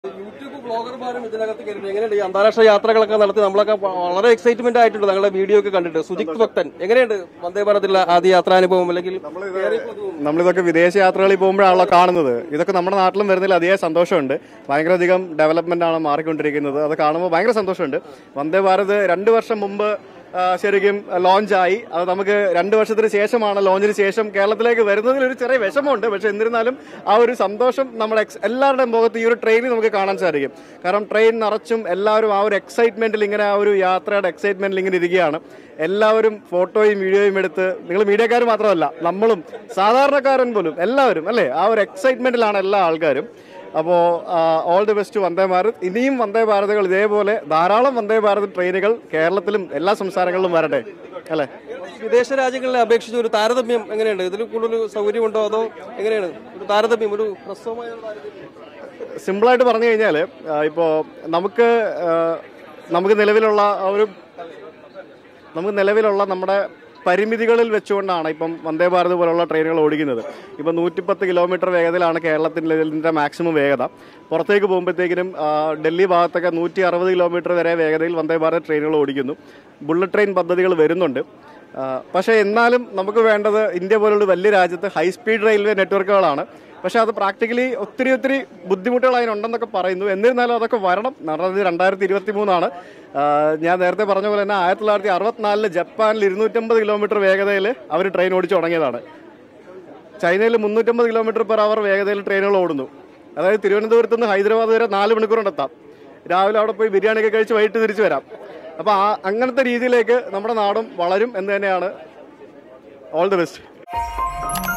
YouTube ബ്ലോഗർമാരും ഇതിനകത്ത് കയറി എങ്ങനെയുണ്ട് ഈ അന്താരാഷ്ട്ര യാത്രകളൊക്കെ നടത്തി നമ്മളൊക്കെ വ- വളരെ എക്സൈറ്റ്മെന്റ് ആയിട്ടുണ്ട് ഞങ്ങളുടെ വീഡിയോ ഒക്കെ കണ്ടിട്ട് സുജിത് ഭക്തൻ എങ്ങനെയുണ്ട് വന്ദേ ഭാരതിലെ ആദ്യ യാത്രാനുഭവം അല്ലെങ്കിൽ കയറിയപ്പോ തോന്നുന്നു. നമ്മളിതൊക്കെ വിദേശ യാത്രകളിൽ പോകുമ്പോഴാണല്ലോ കാണുന്നത് ഇതൊക്കെ നമ്മുടെ നാട്ടിലും വരുന്നതിൽ അതിയായ സന്തോഷമുണ്ട് ഭയങ്കര അധികം ഡെവലപ്മെന്റ് ആണ് മാറിക്കൊണ്ടിരിക്കുന്നത് അത് കാണുമ്പോൾ ഭയങ്കര സന്തോഷമുണ്ട് വന്ദേ ഭാരത് രണ്ട് വർഷം മുമ്പ് ആ, ശരിക്കും ലോഞ്ചായി അത് നമുക്ക് രണ്ട് വർഷത്തിന് ശേഷമാണ് ലോഞ്ചിന് ശേഷം കേരളത്തിലേക്ക് വരുന്നതിൽ ഒരു ചെറിയ വിഷമമുണ്ട് പക്ഷെ എന്നിരുന്നാലും ആ ഒരു സന്തോഷം നമ്മുടെ ex- എല്ലാവരുടെയും മുഖത്ത് ഈ ഒരു ട്രെയിനിൽ നമുക്ക് കാണാൻ സാധിക്കും കാരണം ട്രെയിൻ നിറച്ചും എല്ലാവരും ആ ഒരു എക്സൈറ്റ്മെന്റിൽ ഇങ്ങനെ ആ ഒരു യാത്രയുടെ എക്സൈറ്റ്മെന്റിൽ ഇങ്ങനെ ഇരിക്കുകയാണ് എല്ലാവരും ഫോട്ടോയും വീഡിയോയും എടുത്ത് നിങ്ങൾ മീഡിയക്കാർ മാത്രമല്ല നമ്മളും സാധാരണക്കാരൻ പോലും എല്ലാവരും അല്ലേ ആ ഒരു എക്സൈറ്റ്മെന്റിലാണ് എല്ലാ ആൾക്കാരും അപ്പോൾ all the best Vande Bharat ഇനിയും വന്ദേ ഭാരതുകൾ ഇതേപോലെ ധാരാളം വന്ദേ ഭാരത് ട്രെയിനുകൾ കേരളത്തിലും എല്ലാ സംസ്ഥാനങ്ങളിലും വരട്ടെ അല്ലേ വിദേശ രാജ്യങ്ങളെ അപേക്ഷിച്ച് ഒരു താരതമ്യം എങ്ങനെയുണ്ട് ഇതിൽ കൂടുതൽ സൗകര്യമുണ്ടോ അതോ എങ്ങനെയാണ് ഒരു താരതമ്യം ഒരു ഹ്രസ്വമായ ഒരു താരതമ്യം സിമ്പിളായിട്ട് പറഞ്ഞു കഴിഞ്ഞാൽ ഇപ്പോൾ നമുക്ക് ആ, നമുക്ക് നിലവിലുള്ള ആ ഒരു നമുക്ക് നിലവിലുള്ള നമ്മുടെ പരിമിതികളിൽ വെച്ചുകൊണ്ടാണ് ഇപ്പം വന്ദേ ഭാരത് പോലുള്ള ട്രെയിനുകൾ ഓടിക്കുന്നത് ഇപ്പം നൂറ്റിപ്പത്ത് കിലോമീറ്റർ വേഗതയിലാണ് കേരളത്തിൻ്റെ ഇതിൻ്റെ മാക്സിമം വേഗത പുറത്തേക്ക് പോകുമ്പോഴത്തേക്കിനും ആ, ഡൽഹി ഭാഗത്തൊക്കെ നൂറ്റി അറുപത് കിലോമീറ്റർ വരെ വേഗതയിൽ വന്ദേ ഭാരത് ട്രെയിനുകൾ ഓടിക്കുന്നു ബുള്ളറ്റ് ട്രെയിൻ പദ്ധതികൾ വരുന്നുണ്ട് ആ, പക്ഷേ എന്നാലും നമുക്ക് വേണ്ടത് ഇന്ത്യ പോലുള്ള വലിയ രാജ്യത്ത് ഹൈ സ്പീഡ് റെയിൽവേ നെറ്റ്വർക്കുകളാണ് പക്ഷെ അത് പ്രാക്ടിക്കലി ഒത്തിരി ഒത്തിരി ബുദ്ധിമുട്ടുകൾ അതിനുണ്ടെന്നൊക്കെ പറയുന്നു എന്നിരുന്നാലും അതൊക്കെ വരണം നടന്നത് രണ്ടായിരത്തി ഇരുപത്തി മൂന്നാണ് ഞാൻ നേരത്തെ പറഞ്ഞ പോലെ തന്നെ ആയിരത്തി തൊള്ളായിരത്തി അറുപത്തിനാലില് ജപ്പാനിൽ ഇരുന്നൂറ്റമ്പത് കിലോമീറ്റർ വേഗതയിൽ അവർ ട്രെയിൻ ഓടിച്ചു തുടങ്ങിയതാണ് ചൈനയിൽ മുന്നൂറ്റമ്പത് കിലോമീറ്റർ പെർ അവർ വേഗതയിൽ ട്രെയിനുകൾ ഓടുന്നു അതായത് തിരുവനന്തപുരത്ത് നിന്ന് ഹൈദരാബാദ് വരെ നാല് മണിക്കൂർ കൊണ്ട് എത്താം രാവിലെ അവിടെ പോയി ബിരിയാണിയൊക്കെ കഴിച്ച് വൈകിട്ട് തിരിച്ചു വരാം അപ്പോൾ ആ അങ്ങനത്തെ രീതിയിലേക്ക് നമ്മുടെ നാടും വളരും എന്ന് തന്നെയാണ് ഓൾ ദി ബെസ്റ്റ്